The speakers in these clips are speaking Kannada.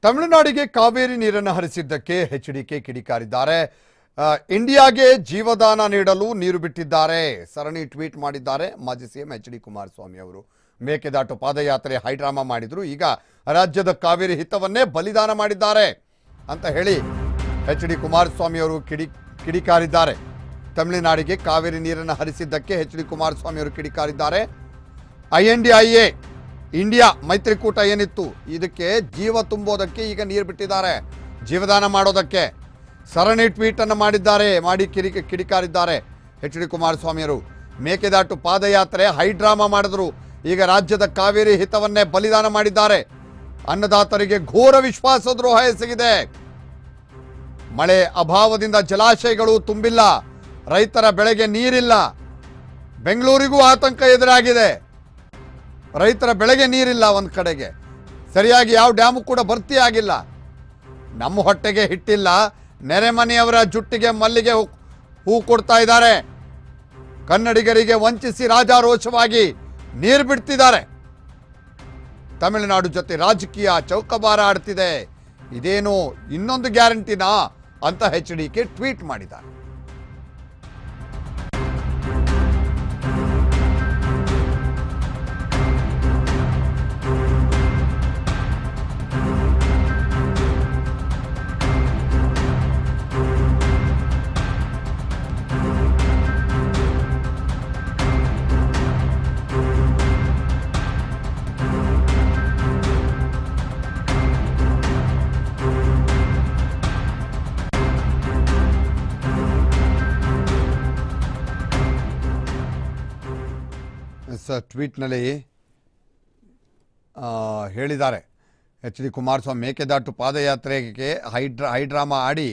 ತಮಿಳುನಾಡಿಗೆ ಕಾವೇರಿ ನೀರನ್ನು ಹರಿಸಿದ್ದಕ್ಕೆ ಎಚ್ ಡಿ ಕೆ ಕಿಡಿಕಾರಿದ್ದಾರೆ ಆ, ಇಂಡಿಯಾಗೆ ಜೀವದಾನ ನೀಡಲು ನೀರು ಬಿಟ್ಟಿದ್ದಾರೆ ಸರಣಿ ಟ್ವೀಟ್ ಮಾಡಿದ್ದಾರೆ ಮಾಜಿ ಸಿಎಂ ಎಚ್ ಡಿ ಕುಮಾರಸ್ವಾಮಿ ಅವರು ಮೇಕೆದಾಟು ಪಾದಯಾತ್ರೆ ಹೈಡ್ರಾಮಾ ಮಾಡಿದ್ರು ಈಗ ರಾಜ್ಯದ ಕಾವೇರಿ ಹಿತವನ್ನೇ ಬಲಿದಾನ ಮಾಡಿದ್ದಾರೆ ಅಂತ ಹೇಳಿ ಎಚ್ ಡಿ ಕುಮಾರಸ್ವಾಮಿ ಅವರು ಕಿಡಿ ಕಿಡಿಕಾರಿದ್ದಾರೆ ತಮಿಳುನಾಡಿಗೆ ಕಾವೇರಿ ನೀರನ್ನು ಹರಿಸಿದ್ದಕ್ಕೆ ಎಚ್ ಡಿ ಕುಮಾರಸ್ವಾಮಿ ಅವರು ಕಿಡಿಕಾರಿದ್ದಾರೆ I N D I A India ಮೈತ್ರಿಕೂಟ ಏನಿತ್ತು ಇದಕ್ಕೆ ಜೀವ ತುಂಬೋದಕ್ಕೆ ಈಗ ನೀರು ಬಿಟ್ಟಿದ್ದಾರೆ ಜೀವದಾನ ಮಾಡೋದಕ್ಕೆ ಸರಣಿ ಟ್ವೀಟ್ ಅನ್ನು ಮಾಡಿದ್ದಾರೆ ಮಾಡಿ ಕಿರಿ ಕಿಡಿಕಾರಿದ್ದಾರೆ ಎಚ್ ಡಿ ಕುಮಾರಸ್ವಾಮಿಯವರು ಮೇಕೆದಾಟು ಪಾದಯಾತ್ರೆ ಹೈಡ್ರಾಮಾ ಮಾಡಿದ್ರು ಈಗ ರಾಜ್ಯದ ಕಾವೇರಿ ಹಿತವನ್ನೇ ಬಲಿದಾನ ಮಾಡಿದ್ದಾರೆ ಅನ್ನದಾತರಿಗೆ ಘೋರ ವಿಶ್ವಾಸ ದ್ರೋಹ ಎಸಗಿದೆ ಮಳೆ ಅಭಾವದಿಂದ ಜಲಾಶಯಗಳು ತುಂಬಿಲ್ಲ ರೈತರ ಬೆಳೆಗೆ ನೀರಿಲ್ಲ ಬೆಂಗಳೂರಿಗೂ ಆತಂಕ ಎದುರಾಗಿದೆ ರೈತರ ಬೆಳೆಗೆ ನೀರಿಲ್ಲ ಒಂದು ಕಡೆಗೆ ಸರಿಯಾಗಿ ಯಾವ ಡ್ಯಾಮು ಕೂಡ ಭರ್ತಿ ಆಗಿಲ್ಲ ನಮ್ಮ ಹೊಟ್ಟೆಗೆ ಹಿಟ್ಟಿಲ್ಲ ನೆರೆಮನೆಯವರ ಜುಟ್ಟಿಗೆ ಮಲ್ಲಿಗೆ ಹೂ- ಹೂ ಕೊಡ್ತಾ ಇದ್ದಾರೆ ಕನ್ನಡಿಗರಿಗೆ ವಂಚಿಸಿ ರಾಜಾರೋಷವಾಗಿ ನೀರು ಬಿಡ್ತಿದ್ದಾರೆ ತಮಿಳುನಾಡು ಜೊತೆ ರಾಜಕೀಯ ಚೌಕಬಾರ ಆಡ್ತಿದೆ ಇದೇನು ಇನ್ನೊಂದು ಗ್ಯಾರಂಟಿನಾ ಅಂತ ಎಚ್ ಡಿ ಕೆ ಟ್ವೀಟ್ ಮಾಡಿದ್ದಾರೆ ಸ ಟ್ವೀಟ್ನಲ್ಲಿ ಆ, ಹೇಳಿದ್ದಾರೆ ಎಚ್ ಡಿ ಕುಮಾರಸ್ವಾಮಿ ಮೇಕೆದಾಟು ಪಾದಯಾತ್ರೆಗೆ ಹೈಡ್ರಾ ಹೈಡ್ರಾಮಾ ಆಡಿ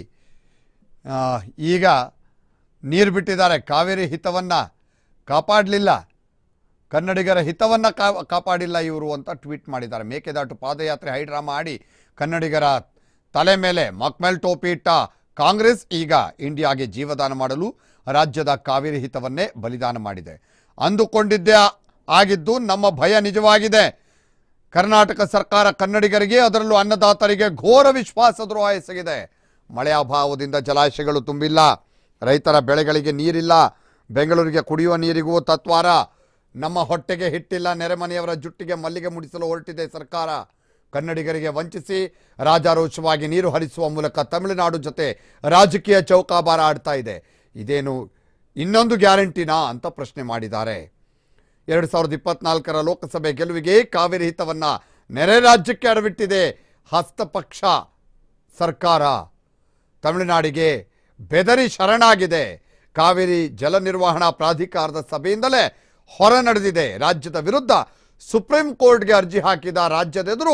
ಆ, ಈಗ ನೀರು ಬಿಟ್ಟಿದ್ದಾರೆ ಕಾವೇರಿ ಹಿತವನ್ನು ಕಾಪಾಡಲಿಲ್ಲ ಕನ್ನಡಿಗರ ಹಿತವನ್ನು ಕಾ ಕಾಪಾಡಿಲ್ಲ ಇವರು ಅಂತ ಟ್ವೀಟ್ ಮಾಡಿದ್ದಾರೆ ಮೇಕೆದಾಟು ಪಾದಯಾತ್ರೆ ಹೈಡ್ರಾಮಾ ಆಡಿ ಕನ್ನಡಿಗರ ತಲೆ ಮೇಲೆ ಮಕ್ಮೆಲ್ ಟೋಪಿ ಇಟ್ಟ ಕಾಂಗ್ರೆಸ್ ಈಗ ಇಂಡಿಯಾಗೆ ಜೀವದಾನ ಮಾಡಲು ರಾಜ್ಯದ ಕಾವೇರಿ ಹಿತವನ್ನೇ ಬಲಿದಾನ ಮಾಡಿದೆ ಅಂದುಕೊಂಡಿದ್ದೇ ಆಗಿದ್ದು ನಮ್ಮ ಭಯ ನಿಜವಾಗಿದೆ ಕರ್ನಾಟಕ ಸರ್ಕಾರ ಕನ್ನಡಿಗರಿಗೆ ಅದರಲ್ಲೂ ಅನ್ನದಾತರಿಗೆ ಘೋರ ವಿಶ್ವಾಸ ದ್ರೋಹ ಎಸಗಿದೆ ಮಳೆ ಅಭಾವದಿಂದ ಜಲಾಶಯಗಳು ತುಂಬಿಲ್ಲ ರೈತರ ಬೆಳೆಗಳಿಗೆ ನೀರಿಲ್ಲ ಬೆಂಗಳೂರಿಗೆ ಕುಡಿಯುವ ನೀರಿಗೂ ತತ್ವಾರ ನಮ್ಮ ಹೊಟ್ಟೆಗೆ ಹಿಟ್ಟಿಲ್ಲ ನೆರೆಮನೆಯವರ ಜುಟ್ಟಿಗೆ ಮಲ್ಲಿಗೆ ಮುಡಿಸಲು ಹೊರಟಿದೆ ಸರ್ಕಾರ ಕನ್ನಡಿಗರಿಗೆ ವಂಚಿಸಿ ರಾಜಾರೋಷವಾಗಿ ನೀರು ಹರಿಸುವ ಮೂಲಕ ತಮಿಳುನಾಡು ಜೊತೆ ರಾಜಕೀಯ ಚೌಕಾಬಾರ ಆಡ್ತಾ ಇದೆ ಇದೇನು ಇನ್ನೊಂದು ಗ್ಯಾರಂಟಿನಾ ಅಂತ ಪ್ರಶ್ನೆ ಮಾಡಿದ್ದಾರೆ ಎರಡು ಸಾವಿರದ ಇಪ್ಪತ್ನಾಲ್ಕರ ಲೋಕಸಭೆ ಗೆಲುವಿಗೆ ಕಾವೇರಿ ಹಿತವನ್ನ ನೆರೆ ರಾಜ್ಯಕ್ಕೆ ಅಡವಿಟ್ಟಿದೆ ಹಸ್ತಪಕ್ಷ ಸರ್ಕಾರ ತಮಿಳುನಾಡಿಗೆ ಬೆದರಿ ಶರಣಾಗಿದೆ ಕಾವೇರಿ ಜಲ ನಿರ್ವಹಣಾ ಪ್ರಾಧಿಕಾರದ ಸಭೆಯಿಂದಲೇ ಹೊರ ನಡೆದಿದೆ ರಾಜ್ಯದ ವಿರುದ್ಧ ಸುಪ್ರೀಂ ಕೋರ್ಟ್ಗೆ ಅರ್ಜಿ ಹಾಕಿದ ರಾಜ್ಯದೆದುರು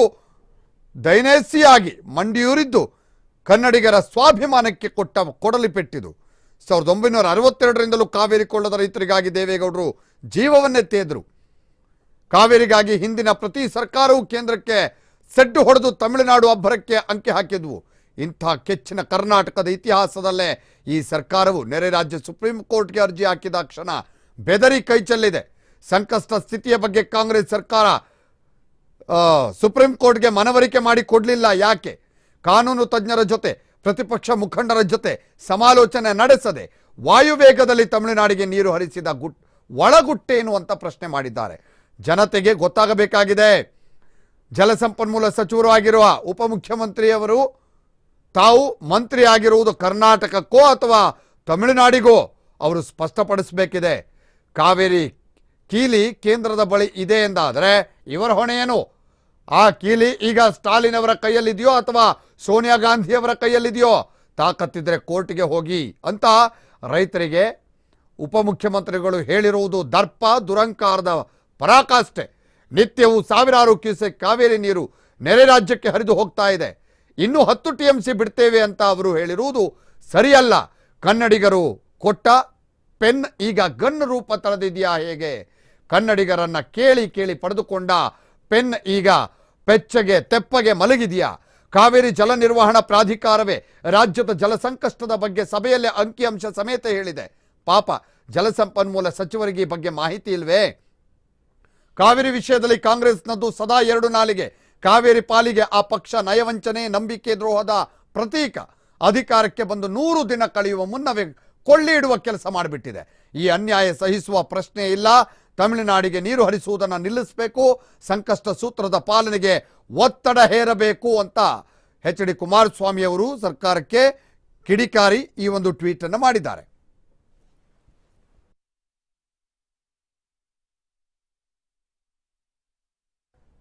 ದೈನೇಸಿಯಾಗಿ ಮಂಡಿಯೂರಿದ್ದು ಕನ್ನಡಿಗರ ಸ್ವಾಭಿಮಾನಕ್ಕೆ ಕೊಟ್ಟ ಕೊಡಲಿ ಪೆಟ್ಟಿದು ಸಾವಿರದ ಒಂಬೈನೂರ ಅರವತ್ತೆರಡರಿಂದಲೂ ಕಾವೇರಿ ಕೊಳ್ಳದ ರೈತರಿಗಾಗಿ ದೇವೇಗೌಡರು ಜೀವವನ್ನೇ ತೇದ್ರು ಕಾವೇರಿಗಾಗಿ ಹಿಂದಿನ ಪ್ರತಿ ಸರ್ಕಾರವು ಕೇಂದ್ರಕ್ಕೆ ಸೆಡ್ಡು ಹೊಡೆದು ತಮಿಳುನಾಡು ಅಬ್ಬರಕ್ಕೆ ಅಂಕೆ ಹಾಕಿದ್ವು ಇಂಥ ಕೆಚ್ಚಿನ ಕರ್ನಾಟಕದ ಇತಿಹಾಸದಲ್ಲೇ ಈ ಸರ್ಕಾರವು ನೆರೆ ರಾಜ್ಯ ಸುಪ್ರೀಂ ಕೋರ್ಟ್ಗೆ ಅರ್ಜಿ ಹಾಕಿದ ಕ್ಷಣ ಬೆದರಿ ಕೈಚೆಲ್ಲಿದೆ ಸಂಕಷ್ಟ ಸ್ಥಿತಿಯ ಬಗ್ಗೆ ಕಾಂಗ್ರೆಸ್ ಸರ್ಕಾರ ಆ, ಸುಪ್ರೀಂ ಕೋರ್ಟ್ಗೆ ಮನವರಿಕೆ ಮಾಡಿ ಕೊಡಲಿಲ್ಲ ಯಾಕೆ ಕಾನೂನು ತಜ್ಞರ ಜೊತೆ ಪ್ರತಿಪಕ್ಷ ಮುಖಂಡರ ಜೊತೆ ಸಮಾಲೋಚನೆ ನಡೆಸದೆ ವಾಯುವೇಗದಲ್ಲಿ ತಮಿಳುನಾಡಿಗೆ ನೀರು ಹರಿಸಿದ ಗುಟ್ ಒಳಗುಟ್ಟೇನು ಅಂತ ಪ್ರಶ್ನೆ ಮಾಡಿದ್ದಾರೆ ಜನತೆಗೆ ಗೊತ್ತಾಗಬೇಕಾಗಿದೆ ಜಲಸಂಪನ್ಮೂಲ ಸಚಿವರು ಆಗಿರುವ ಉಪಮುಖ್ಯಮಂತ್ರಿಯವರು ತಾವು ಮಂತ್ರಿ ಆಗಿರುವುದು ಕರ್ನಾಟಕಕ್ಕೋ ಅಥವಾ ತಮಿಳುನಾಡಿಗೋ ಅವರು ಸ್ಪಷ್ಟಪಡಿಸಬೇಕಿದೆ ಕಾವೇರಿ ಕೀಲಿ ಕೇಂದ್ರದ ಬಳಿ ಇದೆ ಎಂದಾದರೆ ಇವರ ಹೊಣೆ ಏನು ಆ ಕೀಲಿ ಈಗ ಸ್ಟಾಲಿನ್ ಅವರ ಕೈಯಲ್ಲಿದೆಯೋ ಅಥವಾ ಸೋನಿಯಾ ಗಾಂಧಿಯವರ ಕೈಯಲ್ಲಿದೆಯೋ ತಾಕತ್ತಿದ್ರೆ ಕೋರ್ಟ್ಗೆ ಹೋಗಿ ಅಂತ ರೈತರಿಗೆ ಉಪಮುಖ್ಯಮಂತ್ರಿಗಳು ಹೇಳಿರುವುದು ದರ್ಪ ದುರಂಕಾರದ ಪರಾಕಾಷ್ಠೆ ನಿತ್ಯವೂ ಸಾವಿರಾರು ಕ್ಯೂಸೆಕ್ ಕಾವೇರಿ ನೀರು ನೆರೆ ರಾಜ್ಯಕ್ಕೆ ಹರಿದು ಹೋಗ್ತಾ ಇದೆ ಇನ್ನೂ ಹತ್ತು ಟಿ ಎಂ ಸಿ ಬಿಡ್ತೇವೆ ಅಂತ ಅವರು ಹೇಳಿರುವುದು ಸರಿಯಲ್ಲ ಕನ್ನಡಿಗರು ಕೊಟ್ಟ ಪೆನ್ ಈಗ ಗನ್ ರೂಪ ತಳೆದಿದೆಯಾ ಹೇಗೆ ಕನ್ನಡಿಗರನ್ನ ಕೇಳಿ ಕೇಳಿ ಪಡೆದುಕೊಂಡ ಪೆನ್ ಈಗ ಪೆಚ್ಚಗೆ ತೆಪ್ಪಗೆ ಮಲಗಿದೆಯಾ ಕಾವೇರಿ ಜಲ ನಿರ್ವಹಣಾ ಪ್ರಾಧಿಕಾರವೇ ರಾಜ್ಯದ ಜಲ ಸಂಕಷ್ಟದ ಬಗ್ಗೆ ಸಭೆಯಲ್ಲೇ ಅಂಕಿಅಂಶ ಸಮೇತ ಹೇಳಿದೆ ಪಾಪ ಜಲಸಂಪನ್ಮೂಲ ಸಚಿವರಿಗೆ ಈ ಬಗ್ಗೆ ಮಾಹಿತಿ ಇಲ್ವೇ ಕಾವೇರಿ ವಿಷಯದಲ್ಲಿ ಕಾಂಗ್ರೆಸ್ನದ್ದು ಸದಾ ಎರಡು ನಾಲಿಗೆ ಕಾವೇರಿ ಪಾಲಿಗೆ ಆ ಪಕ್ಷ ನಯವಂಚನೆ ನಂಬಿಕೆ ದ್ರೋಹದ ಪ್ರತೀಕ ಅಧಿಕಾರಕ್ಕೆ ಬಂದು ನೂರು ದಿನ ಕಳೆಯುವ ಮುನ್ನವೇ ಕೊಳ್ಳಿ ಇಡುವ ಕೆಲಸ ಮಾಡಿಬಿಟ್ಟಿದೆ ಈ ಅನ್ಯಾಯ ಸಹಿಸುವ ಪ್ರಶ್ನೆ ಇಲ್ಲ ತಮಿಳುನಾಡಿಗೆ ನೀರು ಹರಿಸುವುದನ್ನು ನಿಲ್ಲಿಸಬೇಕು ಸಂಕಷ್ಟ ಸೂತ್ರದ ಪಾಲನೆಗೆ ಒತ್ತಡ ಹೇರಬೇಕು ಅಂತ ಎಚ್ ಡಿ ಕುಮಾರಸ್ವಾಮಿ ಅವರು ಸರ್ಕಾರಕ್ಕೆ ಕಿಡಿಕಾರಿ ಈ ಒಂದು ಟ್ವೀಟ್ ಅನ್ನು ಮಾಡಿದ್ದಾರೆ